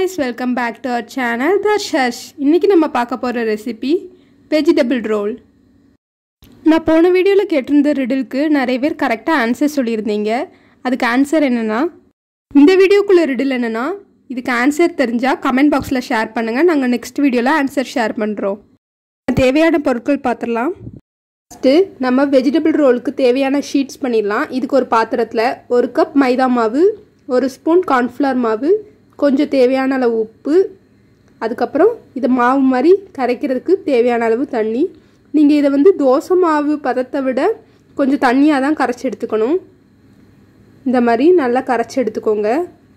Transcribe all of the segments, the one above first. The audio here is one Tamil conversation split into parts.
guys welcome back to our channel the ஷர்ஷ் இன்றைக்கி நம்ம பார்க்க போகிற ரெசிபி வெஜிடபிள் ரோல் நான் போன வீடியோவில் கேட்டிருந்த ரிடிலுக்கு நிறைய பேர் கரெக்டாக ஆன்சர் சொல்லியிருந்தீங்க அதுக்கு ஆன்சர் என்னென்னா இந்த வீடியோக்குள்ளே ரிடில் என்னென்னா இதுக்கு ஆன்சர் தெரிஞ்சால் கமெண்ட் பாக்ஸில் ஷேர் பண்ணுங்கள் நாங்கள் நெக்ஸ்ட் வீடியோவில் ஆன்சர் ஷேர் பண்ணுறோம் தேவையான பொருட்கள் பார்த்துடலாம் ஃபஸ்ட்டு நம்ம வெஜிடபிள் ரோலுக்கு தேவையான ஷீட்ஸ் பண்ணிடலாம் இதுக்கு ஒரு பாத்திரத்தில் ஒரு கப் மைதா மாவு ஒரு ஸ்பூன் கார்ன்ஃப்ளவர் மாவு கொஞ்சம் தேவையான அளவு உப்பு அதுக்கப்புறம் இதை மாவு மாதிரி கரைக்கிறதுக்கு தேவையான அளவு தண்ணி நீங்கள் இதை வந்து தோசை மாவு பதத்தை விட கொஞ்சம் தண்ணியாக தான் கரைச்சி எடுத்துக்கணும் இந்த மாதிரி நல்லா கரைச்சி எடுத்துக்கோங்க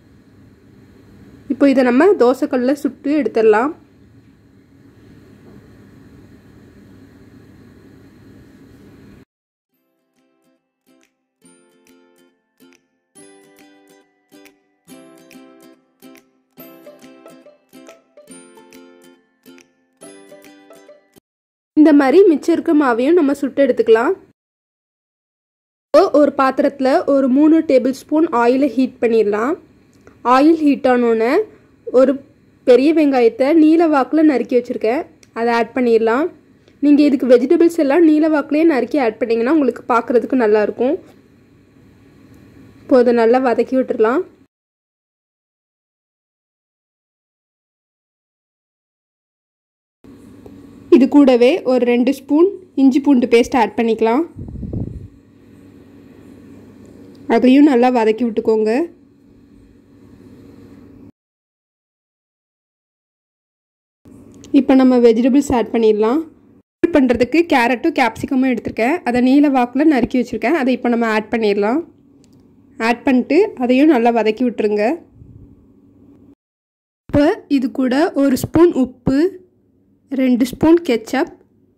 இப்போ இதை நம்ம தோசைக்கல்லில் சுட்டு எடுத்துடலாம் இந்த மாதிரி மிச்சம் இருக்க மாவையும் நம்ம சுட்டு எடுத்துக்கலாம் ஒரு பாத்திரத்தில் ஒரு மூணு டேபிள் ஸ்பூன் ஆயிலை ஹீட் பண்ணிடலாம் ஆயில் ஹீட் ஆனோடனே ஒரு பெரிய வெங்காயத்தை நீல வாக்கில் நறுக்கி வச்சுருக்கேன் அதை ஆட் பண்ணிடலாம் நீங்கள் இதுக்கு வெஜிடபிள்ஸ் எல்லாம் நீல வாக்குலேயே நறுக்கி ஆட் பண்ணிங்கன்னா உங்களுக்கு பார்க்குறதுக்கு நல்லாயிருக்கும் இப்போ அதை நல்லா வதக்கி விட்டுடலாம் இது கூடவே ஒரு ரெண்டு ஸ்பூன் இஞ்சி பூண்டு பேஸ்ட் ஆட் பண்ணிக்கலாம் அதையும் நல்லா வதக்கி விட்டுக்கோங்க இப்போ நம்ம வெஜிடபிள்ஸ் ஆட் பண்ணிடலாம் பண்ணுறதுக்கு கேரட்டும் கேப்சிகமும் எடுத்திருக்கேன் அதை நீல வாக்கில் நறுக்கி வச்சுருக்கேன் அதை இப்போ நம்ம ஆட் பண்ணிடலாம் ஆட் பண்ணிட்டு அதையும் நல்லா வதக்கி விட்டுருங்க இப்போ இது கூட ஒரு ஸ்பூன் உப்பு ரெண்டு ஸ்பூன் கெச்சப்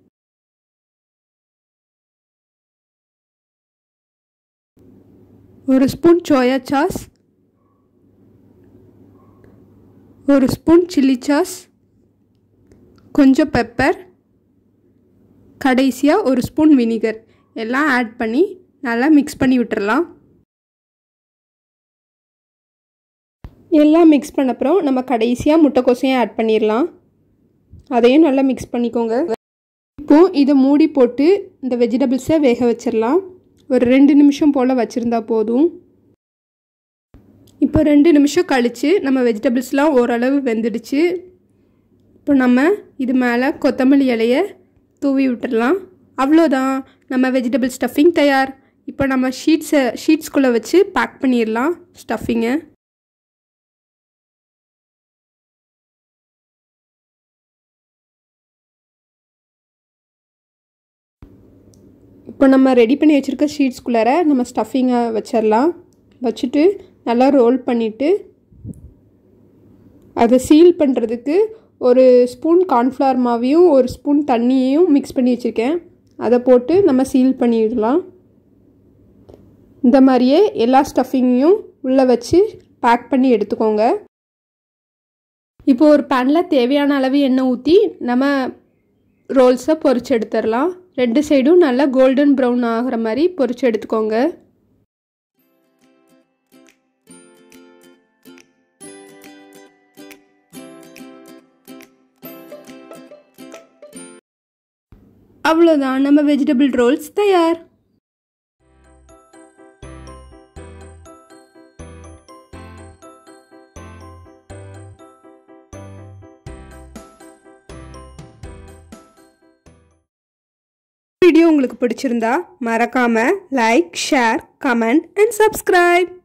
ஒரு ஸ்பூன் சோயா சாஸ் ஒரு ஸ்பூன் சில்லி சாஸ் கொஞ்சம் பெப்பர் கடைசியாக ஒரு ஸ்பூன் வினிகர் எல்லாம் ஆட் பண்ணி நல்லா மிக்ஸ் பண்ணி விட்டுறலாம் எல்லாம் மிக்ஸ் பண்ண அப்புறம் நம்ம கடைசியாக முட்டைக்கோசையும் ஆட் பண்ணிடலாம் அதையும் நல்லா மிக்ஸ் பண்ணிக்கோங்க இப்போது இதை மூடி போட்டு இந்த வெஜிடபிள்ஸை வேக வச்சிடலாம் ஒரு ரெண்டு நிமிஷம் போல் வச்சுருந்தா போதும் இப்போ ரெண்டு நிமிஷம் கழித்து நம்ம வெஜிடபிள்ஸ்லாம் ஓரளவு வெந்துடுச்சு இப்போ நம்ம இது மேலே கொத்தமல்லி இலையை தூவி விட்டுடலாம் அவ்வளோதான் நம்ம வெஜிடபிள் ஸ்டஃபிங் தயார் இப்போ நம்ம ஷீட்ஸை ஷீட்ஸ்குள்ளே வச்சு பேக் பண்ணிடலாம் ஸ்டஃபிங்கை இப்போ நம்ம ரெடி பண்ணி வச்சுருக்க ஷீட்ஸ்குள்ளார நம்ம ஸ்டஃபிங்கை வச்சிடலாம் வச்சுட்டு நல்லா ரோல் பண்ணிவிட்டு அதை சீல் பண்ணுறதுக்கு ஒரு ஸ்பூன் கார்ன்ஃப்ளவர் மாவையும் ஒரு ஸ்பூன் தண்ணியையும் மிக்ஸ் பண்ணி வச்சுருக்கேன் அதை போட்டு நம்ம சீல் பண்ணிடலாம் இந்த மாதிரியே எல்லா ஸ்டஃபிங்கையும் உள்ளே வச்சு பேக் பண்ணி எடுத்துக்கோங்க இப்போ ஒரு பேனில் தேவையான அளவு எண்ணெய் ஊற்றி நம்ம ரோல்ஸை பொரிச்சு எடுத்துடலாம் ரெண்டு சைடும் நல்லா கோல்டன் ப்ரௌன் ஆகிற மாதிரி பொரிச்சு எடுத்துக்கோங்க அவ்வளோதான் நம்ம வெஜிடபிள் ரோல்ஸ் தயார் வீடியோ உங்களுக்கு பிடிச்சிருந்தா மறக்காமல் like share comment and subscribe